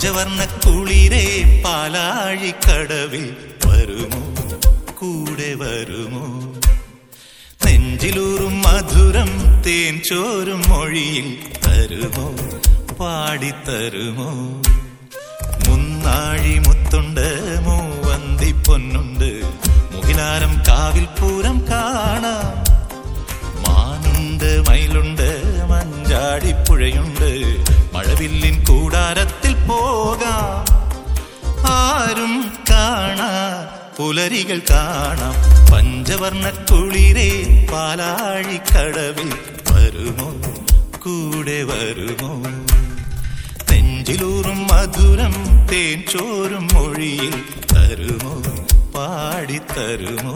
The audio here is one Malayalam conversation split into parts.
പഞ്ചവർണ്ണ കുളിരേ പാലാഴിക്കടവിൽ വരുമോ കൂടെ വരുമോ നെഞ്ചിലൂറും മധുരം തേൻ ചോരും മൊഴിയിൽ തരുമോ പാടിത്തരുമോ മുന്നാഴി മുത്തുണ്ട് മൂവന്തി പൊന്നുണ്ട് മുകിലാരം കാവിൽ പൂരം കാണാം മാനുണ്ട് മയിലുണ്ട് മഞ്ചാടിപ്പുഴയുണ്ട് മഴവില്ലിൻ കൂടാരത്തിൽ പോകാം ആരും കാണാ പുലരികൾ കാണാം പഞ്ചവർണ്ണ കുളിരേ പാലാഴിക്കടവിൽ വരുമോ കൂടെ വരുമോ നെഞ്ചിലൂറും മധുരം തേൻ ചോരും മൊഴിയിൽ തരുമോ പാടിത്തരുമോ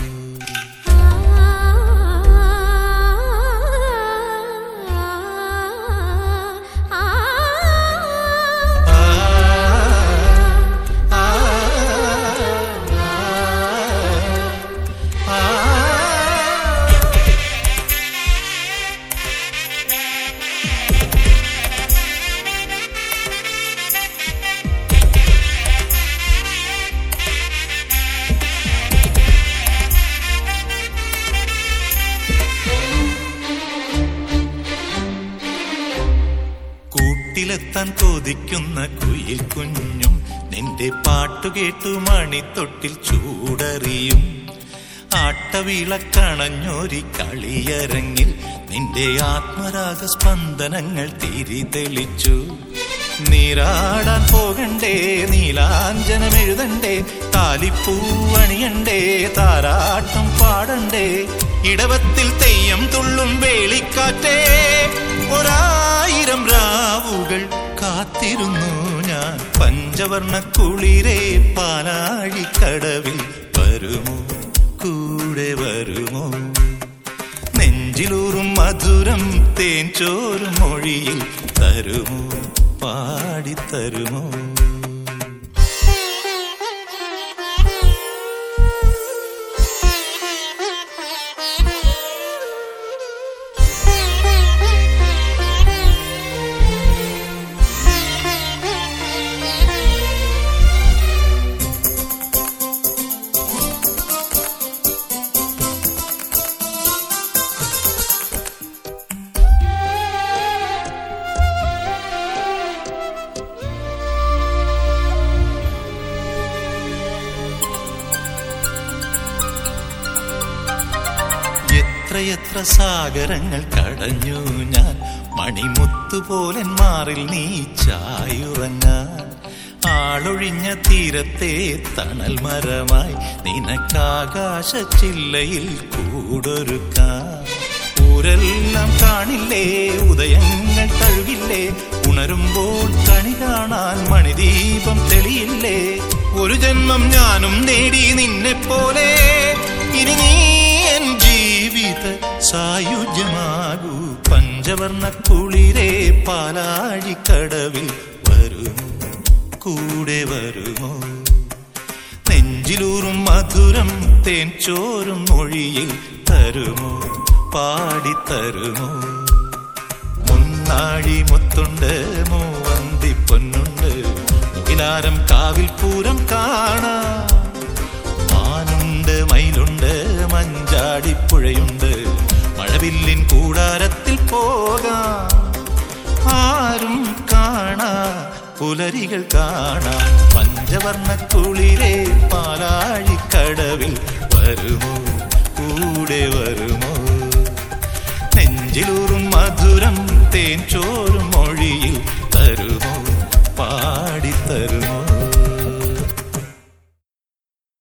ആ, ആ, ആ, ആ. കൂട്ടിലെത്താൻ കൊതിക്കുന്ന കുയിൽ കുഞ്ഞും നിന്റെ പാട്ടു കേട്ടു മണിത്തൊട്ടിൽ ചൂടറിയും ആട്ടവിളക്കണഞ്ഞൊരി കളിയരങ്ങിൽ നിന്റെ ആത്മരാഗ സ്പന്ദനങ്ങൾ തിരിതെളിച്ചു നീരാടാൻ പോകണ്ടേ നീലാഞ്ജനം എഴുതണ്ടേ താലിപ്പൂവണിയണ്ടേ താരാട്ടം പാടണ്ടേ ഇടവത്തിൽ തെയ്യം തുള്ളും വേളിക്കാറ്റേ ഒരായിരം രാവുകൾ കാത്തിരുന്നു ഞാൻ പഞ്ചവർണ്ണ കുളിരേ പാലാഴിക്കടവിൽ വരുമോ കൂടെ വരുമോ നെഞ്ചിലൂറും മധുരം തേൻ ചോരും മൊഴിയിൽ തരുമോ പാടിത്തരുമോ എത്രയെത്ര സാഗരങ്ങൾ കടഞ്ഞു ഞാൻ മണിമുത്തുപോലൻ മാറിൽ നീ ചായുറങ്ങാൻ ആളൊഴിഞ്ഞ തീരത്തെ തണൽ മരമായി നിനക്കാകാശ ചില്ലയിൽ കൂടൊരുക്കാൻ ഊരെല്ലാം കാണില്ലേ ഉദയങ്ങൾ കഴുകില്ലേ ഉണരുമ്പോൾ കണി കാണാൻ മണിദീപം തെളിയില്ലേ ഒരു ജന്മം ഞാനും നേടി നിന്നെ പോലെ ഇനി നീ എൻ ജീവിത സായുജ്യമാകൂ പഞ്ചവർണ്ണ കുളിരേ പാലാഴിക്കടവിൽ വരുമോ കൂടെ വരുമോ നെഞ്ചിലൂറും മധുരം തേൻ ചോരും മൊഴിയിൽ തരുമോ പാടിത്തരുമോ മുന്നാഴി മുത്തുണ്ട് മൂവന്തി പൊന്നുണ്ട് മുകിലാരം കാവിൽ പൂരം കാണാം മാനുണ്ട് മയിലുണ്ട് മഞ്ചാടിപ്പുഴയുണ്ട് മഴവില്ലിൻ കൂടാരത്തിൽ പോകാം ആരും കാണാ പുലരികൾ കാണാം പഞ്ചവർണ്ണ കുളിരേ പാലാഴിക്കടവിൽ വരുമോ കൂടെ വരുമോ നെഞ്ചിലൂറും മധുരം തേൻ ചോരും മൊഴിയിൽ